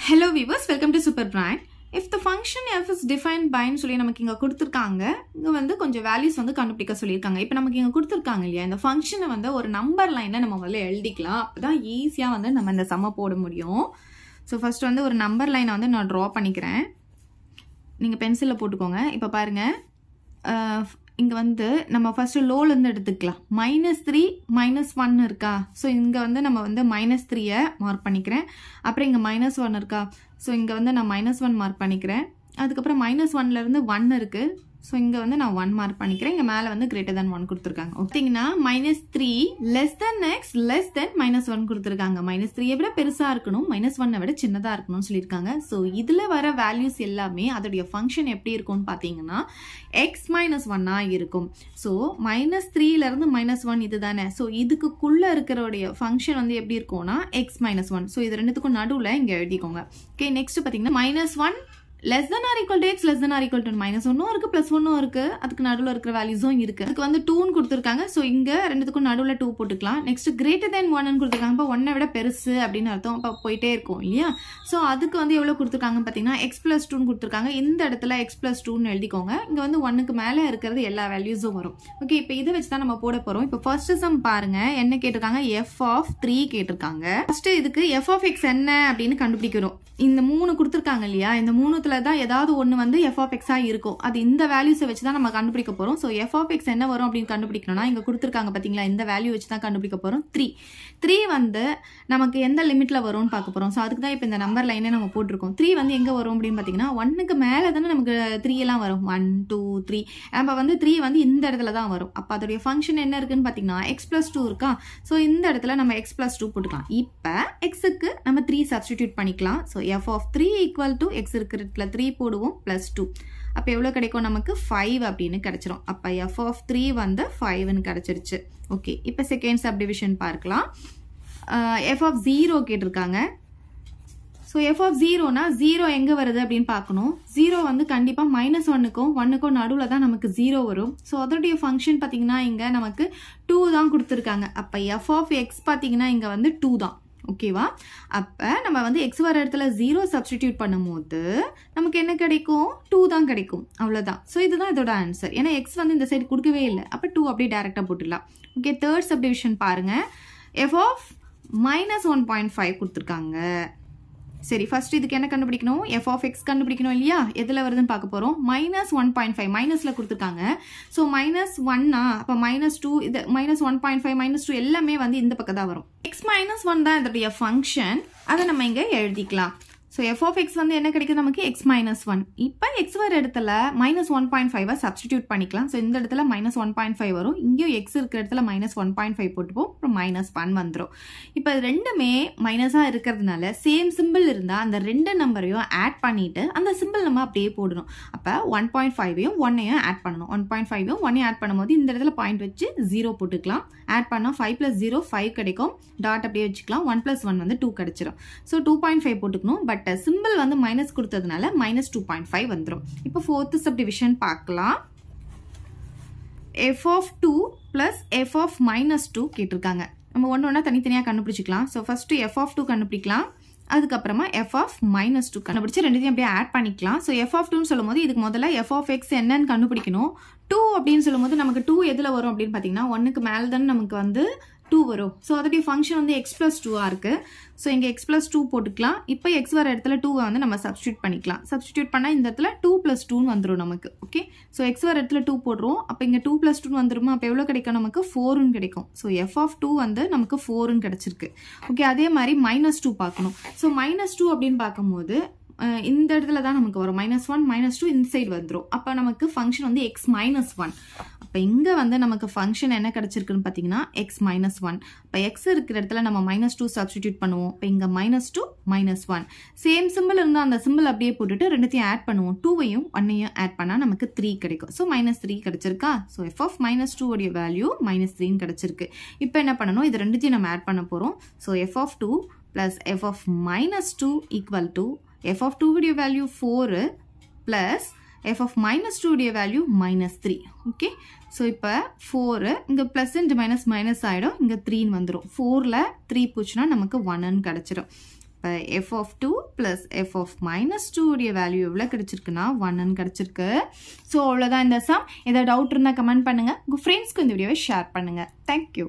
hello viewers welcome to super brand if the function F is define பைன்னு சொல்லி நமக்கு இங்கே கொடுத்துருக்காங்க இங்கே வந்து கொஞ்சம் வேல்யூஸ் வந்து கண்டுபிடிக்க சொல்லியிருக்காங்க இப்போ நமக்கு இங்கே கொடுத்துருக்காங்க இல்லையா இந்த ஃபங்க்ஷனை வந்து ஒரு நம்பர் லைனில் நம்ம முதல்ல எழுதிக்கலாம் அப்போ தான் ஈஸியாக வந்து நம்ம இந்த சம்ம போட முடியும் ஸோ ஃபர்ஸ்ட் வந்து ஒரு நம்பர் லைனை வந்து நான் ட்ரா பண்ணிக்கிறேன் நீங்கள் பென்சிலில் போட்டுக்கோங்க இப்போ பாருங்கள் இங்கே வந்து நம்ம ஃபஸ்ட்டு லோலேருந்து எடுத்துக்கலாம் மைனஸ் த்ரீ மைனஸ் ஒன் இருக்கா ஸோ இங்கே வந்து நம்ம வந்து மைனஸ் த்ரீயை மார்க் பண்ணிக்கிறேன் அப்புறம் இங்கே மைனஸ் ஒன் இருக்கா ஸோ இங்கே வந்து நான் மைனஸ் ஒன் மார்க் பண்ணிக்கிறேன் அதுக்கப்புறம் மைனஸ் ஒன்லேருந்து ஒன் இருக்குது ஸோ இங்கே வந்து நான் ஒன் மார்க் பண்ணிக்கிறேன் இங்கே மேலே வந்து கிரேட்டர் தென் ஒன் கொடுத்துருக்காங்க ஓகேங்கன்னா minus three less than X less than minus one கொடுத்துருக்காங்க மைனஸ் த்ரீயை விட பெருசாக இருக்கணும் மைனஸ் ஒன்னை விட சின்னதாக இருக்கணும்னு சொல்லியிருக்காங்க ஸோ இதில் வர வேல்யூஸ் எல்லாமே அதோடைய ஃபங்க்ஷன் எப்படி இருக்கும்னு பார்த்தீங்கன்னா எக்ஸ் மைனஸ் ஒன்னாக இருக்கும் ஸோ மைனஸ் த்ரீலேருந்து மைனஸ் ஒன் இது தானே ஸோ இதுக்குள்ளே இருக்கிறோடைய ஃபங்க்ஷன் வந்து எப்படி இருக்கும்னா எக்ஸ் மைனஸ் ஒன் ஸோ இது ரெண்டுத்துக்கும் நடுவில் இங்கே எழுதிக்கோங்க ஓகே நெக்ஸ்ட் பார்த்தீங்கன்னா minus one less than or equal to X less than or equal to minus ஒன்றும் இருக்குது ப்ளஸ் ஒன்றும் இருக்குது அதுக்கு நடுவில் இருக்கிற வேல்யூஸும் இருக்குது அதுக்கு வந்து டூன்னு கொடுத்துருக்காங்க ஸோ இங்கே ரெண்டுத்துக்கும் நடுவில் டூ போட்டுக்கலாம் நெக்ஸ்ட் கிரேட்டர் தென் ஒன்னு கொடுத்துருக்காங்க இப்போ ஒன்னை விட பெருசு அப்படின்னு அர்த்தம் அப்போ போயிட்டே இருக்கும் இல்லையா ஸோ அதுக்கு வந்து எவ்வளோ கொடுத்துருக்காங்கன்னு பார்த்தீங்கன்னா எக்ஸ் ப்ளஸ் டூன்னு கொடுத்துருக்காங்க இந்த இடத்துல எக்ஸ் ப்ளஸ் டூன்னு எழுதிக்கோங்க இங்கே வந்து ஒன்னுக்கு மேலே இருக்கிறது எல்லா வேல்யூஸும் வரும் ஓகே இப்போ இதை வச்சு தான் நம்ம போட போகிறோம் இப்போ ஃபர்ஸ்ட் சம் பாருங்க என்ன கேட்டிருக்காங்க எஃப் ஆஃப் த்ரீ கேட்டிருக்காங்க ஃபர்ஸ்ட் இதுக்கு எஃப் ஆஃப் எக்ஸ் என்ன அப்படின்னு கண்டுபிடிக்கிறோம் இந்த மூணு கொடுத்துருக்காங்க இல்லையா இந்த மூணுத்துல தான் ஏதாவது ஒன்று வந்து எஃப் ஆஃப் எக்ஸாக இருக்கும் அது இந்த வேல்யூஸை வச்சு தான் நம்ம கண்டுபிடிக்க போகிறோம் ஸோ எஃப் ஆஃப் எக்ஸ் என்ன வரும் அப்படின்னு கண்டுபிடிக்கணும்னா இங்கே கொடுத்துருக்காங்க பார்த்தீங்களா இந்த வேல்யூ வச்சு தான் கண்டுபிடிக்க போகிறோம் த்ரீ த்ரீ வந்து நமக்கு எந்த லிமிட்டில் வரும்னு பார்க்க போகிறோம் ஸோ அதுக்கு தான் இப்போ இந்த நம்பர் லைனே நம்ம போட்டிருக்கோம் த்ரீ வந்து எங்கே வரும் அப்படின்னு பார்த்தீங்கன்னா ஒன்னுக்கு மேலே தானே நமக்கு த்ரீ எல்லாம் வரும் ஒன் டூ த்ரீ நம்ம வந்து த்ரீ வந்து இந்த இடத்துல தான் வரும் அப்போ அதோடைய ஃபங்க்ஷன் என்ன இருக்குன்னு பார்த்தீங்கன்னா எக்ஸ் ப்ளஸ் டூ இருக்கா ஸோ இந்த இடத்துல நம்ம எக்ஸ் ப்ளஸ் டூ போட்டுக்கலாம் இப்போ எக்ஸுக்கு நம்ம த்ரீ சப்ஸ்டிடியூட் பண்ணிக்கலாம் so f of three equal to x இருக்கிற த்ரீ போடுவோம் ப்ளஸ் டூ அப்போ எவ்வளோ கிடைக்கும் நமக்கு ஃபைவ் அப்படின்னு கிடைச்சிரும் அப்போ எஃப் ஆஃப் த்ரீ வந்து ஃபைவ்னு கிடைச்சிருச்சு ஓகே இப்போ செகண்ட் சப்டிவிஷன் பார்க்கலாம் எஃப் ஆஃப் ஜீரோ கேட்டிருக்காங்க ஸோ எஃப் ஆஃப் ஜீரோனா ஜீரோ எங்கே வருது அப்படின்னு பார்க்கணும் ஜீரோ வந்து கண்டிப்பாக மைனஸ் ஒன்னுக்கும் ஒன்னுக்கும் நடுவில் தான் நமக்கு ஜீரோ வரும் ஸோ அதோடைய ஃபங்க்ஷன் பார்த்தீங்கன்னா இங்கே நமக்கு டூ தான் கொடுத்துருக்காங்க அப்போ எஃப் ஆஃப் எக்ஸ் பார்த்தீங்கன்னா இங்கே வந்து டூ தான் ஓகேவா அப்போ நம்ம வந்து எக்ஸ் வர இடத்துல ஜீரோ சப்ஸ்டிடியூட் பண்ணும்போது நமக்கு என்ன கிடைக்கும் டூ தான் கிடைக்கும் அவ்வளோதான் ஸோ இதுதான் இதோட ஆன்சர் ஏன்னா எக்ஸ் வந்து இந்த சைடு கொடுக்கவே இல்லை அப்போ டூ அப்படியே டேரெக்டாக போட்டுடலாம் ஓகே தேர்ட் சப்டிவிஷன் பாருங்கள் f of minus one point five கொடுத்துருக்காங்க சரி ஃபர்ஸ்ட் இதுக்கு என்ன கண்டுபிடிக்கணும் எஃப் ஆஃப் எக்ஸ் கண்டுபிடிக்கணும் இல்லையா எதில் வருதுன்னு பார்க்க போகிறோம் மைனஸ் ஒன் பாயிண்ட் ஃபைவ் மைனஸில் கொடுத்துருக்காங்க ஸோ மைனஸ் ஒன்னா அப்போ மைனஸ் டூ இது minus one point five minus two எல்லாமே வந்து இந்த பக்கம் தான் வரும் எக்ஸ் மைனஸ் ஒன் தான் இதோடைய ஃபங்க்ஷன் அதை நம்ம இங்கே எழுதிக்கலாம் ஸோ எஃப் ஆஃப் எக்ஸ் வந்து என்ன கிடைக்குது நமக்கு எக்ஸ் மைனஸ் ஒன் இப்போ எக்ஸ் வர இடத்துல மைனஸ் ஒன் பாயிண்ட் ஃபைவை சப்ஸ்டிடியூட் பண்ணிக்கலாம் ஸோ இந்த இடத்துல மைனஸ் ஒன் பாயிண்ட் ஃபைவ் வரும் இங்கேயும் எக்ஸ் இருக்கிற இடத்துல மைனஸ் ஒன் பாயிண்ட் ஃபைவ் போட்டுப்போம் அப்புறம் மைனஸ் ஒன் வந்துடும் இப்போ ரெண்டுமே மைனஸாக இருக்கிறதுனால சேம் சிம்பிள் இருந்தால் அந்த ரெண்டு நம்பரையும் ஆட் பண்ணிட்டு அந்த சிம்பிள் நம்ம அப்படியே போடணும் அப்போ ஒன் பாயிண்ட் ஃபைவையும் ஒன்னையும் ஆட் பண்ணணும் ஒன் பாயிண்ட் ஃபைவையும் ஒன்னையும் ஆட் பண்ணும்போது இந்த இடத்துல பாயிண்ட் வச்சு ஜீரோ போட்டுக்கலாம் ஆட் பண்ணால் ஃபைவ் ப்ளஸ் ஜீரோ ஃபைவ் கிடைக்கும் டாட் அப்படியே வச்சுக்கலாம் ஒன் ப்ளஸ் ஒன் வந்து டூ கிடைச்சிரும் ஸோ டூ பாயிண்ட் ஃபைவ் போட்டுக்கணும் பட் சிம்பிள் வந்து மைனஸ் கொடுத்ததுனால மைனஸ் டூ பாயிண்ட் ஃபைவ் வந்துடும் இப்போ ஃபோர்த்து சப் டிவிஷன் பார்க்கலாம் f of two plus f of minus two கேட்டிருக்காங்க நம்ம ஒன்று ஒன்றா தனித்தனியாக கண்டுபிடிச்சிக்கலாம் so first f of two கண்டுபிடிக்கலாம் அதுக்கப்புறமா எஃப் ஆஃப் மைனஸ் டூ கண்டுபிடிச்சு ரெண்டுத்தையும் அப்படியே ஆட் பண்ணிக்கலாம் ஸோ எஃப் ஆஃப் டூன்னு சொல்லும்போது இதுக்கு முதல்ல எஃப் ஆஃப் எக்ஸ் என்னன்னு கண்டுபிடிக்கணும் டூ அப்படின்னு சொல்லும்போது நமக்கு டூ எதில் வரும் அப்படின்னு பார்த்தீங்கன்னா ஒன்றுக்கு மேலே தானே நமக்கு வந்து டூ வரும் ஸோ அதோடைய ஃபங்க்ஷன் வந்து எக்ஸ் ப்ளஸ் டூவாக இருக்குது ஸோ இங்கே எக்ஸ் ப்ளஸ் டூ போட்டுக்கலாம் இப்போ எக்ஸ் வர இடத்துல டூவை வந்து நம்ம சப்ஸ்டியூட் பண்ணிக்கலாம் சப்ஸ்டியூட் பண்ணால் இந்த இடத்துல டூ ப்ளஸ் டூன்னு வந்துடும் நமக்கு ஓகே ஸோ எக்ஸ் வர இடத்துல டூ போடுறோம் அப்போ இங்கே டூ ப்ளஸ் டூன்னு வந்துருமா அப்போ எவ்வளோ கிடைக்கும் நமக்கு ஃபோருன்னு கிடைக்கும் ஸோ எஃப் ஆஃப் டூ வந்து நமக்கு ஃபோருன்னு கிடச்சிருக்கு ஓகே அதே மாதிரி மைனஸ் டூ பார்க்கணும் ஸோ மைனஸ் டூ அப்படின்னு பார்க்கும்போது இந்த இடத்துல தான் நமக்கு வரும் மைனஸ் ஒன் மைனஸ் டூ இந்த சைடு வந்துடும் அப்போ நமக்கு ஃபங்க்ஷன் வந்து எக்ஸ் மைனஸ் ஒன் அப்போ இங்கே வந்து நமக்கு ஃபங்க்ஷன் என்ன கிடச்சிருக்குன்னு பார்த்தீங்கன்னா எக்ஸ் மைனஸ் ஒன் இப்போ எக்ஸ் இருக்கிற இடத்துல நம்ம மைனஸ் டூ சப்ஸ்டிடியூட் பண்ணுவோம் இப்போ இங்கே minus two minus one same simple இருந்தால் அந்த சிம்பிள் அப்படியே போட்டுட்டு ரெண்டுத்தையும் ஆட் பண்ணுவோம் டூவையும் ஒன்னையும் ஆட் பண்ணால் நமக்கு த்ரீ கிடைக்கும் ஸோ மைனஸ் த்ரீ கிடச்சிருக்கா so f of minus two உடைய வேல்யூ மைனஸ் த்ரீன்னு கிடச்சிருக்கு இப்போ என்ன பண்ணணும் இது ரெண்டுத்தையும் நம்ம ஆட் பண்ண போகிறோம் so f of two plus f of minus two equal to f of two உடைய value four plus f of minus two உடைய value minus three okay so இப்போ ஃபோரு இங்கே ப்ளஸ் இன்ட்டு மைனஸ் மைனஸ் ஆகிடும் இங்கே த்ரீன்னு வந்துடும் ஃபோரில் three போச்சுன்னா நமக்கு ஒன்னு கிடச்சிரும் இப்போ f of two plus f of minus two உடைய வேல்யூ எவ்வளோ கிடச்சிருக்குன்னா ஒன்னு கிடச்சிருக்கு ஸோ அவ்வளோதான் இந்த சம் ஏதாவது டவுட் இருந்தால் கமெண்ட் பண்ணுங்கள் உங்கள் ஃப்ரெண்ட்ஸ்க்கு இந்த வீடியோவை ஷேர் பண்ணுங்கள் தேங்க்யூ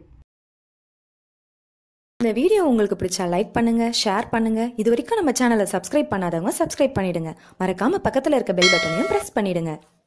இந்த வீடியோ உங்களுக்கு பிடிச்சா லைக் பண்ணுங்க ஷேர் பண்ணுங்க இது வரைக்கும் நம்ம சேனலை சப்ஸ்கிரைப் பண்ணாதவங்க சப்ஸ்கிரைப் பண்ணிடுங்க மறக்காம பக்கத்துல இருக்க பெல் பட்டனையும் பிரஸ் பண்ணிடுங்க